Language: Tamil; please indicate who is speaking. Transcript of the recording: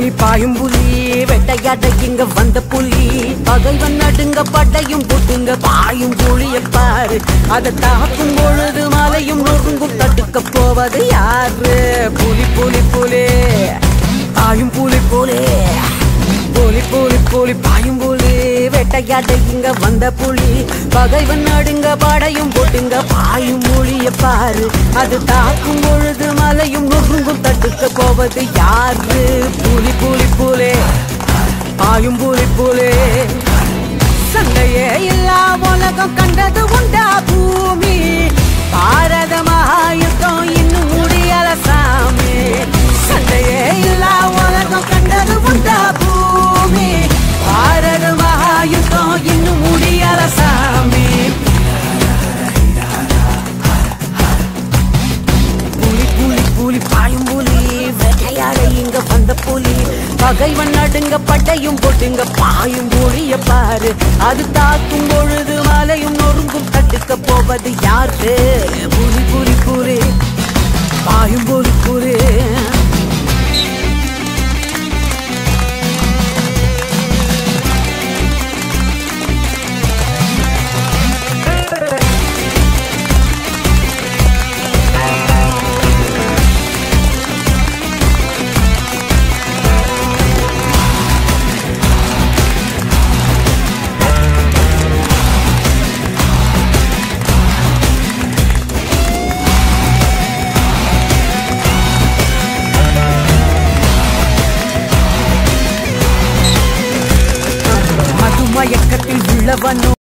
Speaker 1: புலி பாயும் புலி வெட்டையாட்ட இங்க வந்த புலி பகைவன் நடுங்க பட்டையும் புட்டுங்க பாயும் புலிய பாரு அதை தாக்கும் பொழுது மலையும் நொறுங்கும் தடுக்க போவது யாரு புலி புலி புலி பாயும் புலி புலி புலி புலி புலி பாயும் புலி வேட்டையாட்ட இங்க வந்த புலி பகைவன் நடுங்க படையும் போட்டுங்க பாயும் மொழிய பாரு அது தாக்கும் பொழுது மலையும் நொறுங்கும் தடுக்க போவது யாரு புலி புலி புலி பாயும் புலி புலி சண்டையே இல்லா உலகம் கண்டது உண்டா பூமி பாரத மகாயுத்தம் இன்னும் முடியல சாமி சண்டையே இல்லா உலகம் கண்டது உண்டா பூமி பாரத மகாயுத்தம் இன்னும் முடியல சாமி புலி புலி புலி பாயும் புலி வேட்டையாட இங்க வந்த புலி பகைவன் நடுங்க பட்டையும் போட்டுங்க பாயும் புலிய பாரு அது தாக்கும் பொழுது மலையும் நொறுங்கும் தட்டுக்க போவது யாரு புலி புலி புலி பாயும் புலி புலி மது மயக்கத்தில் உள்ளவனோ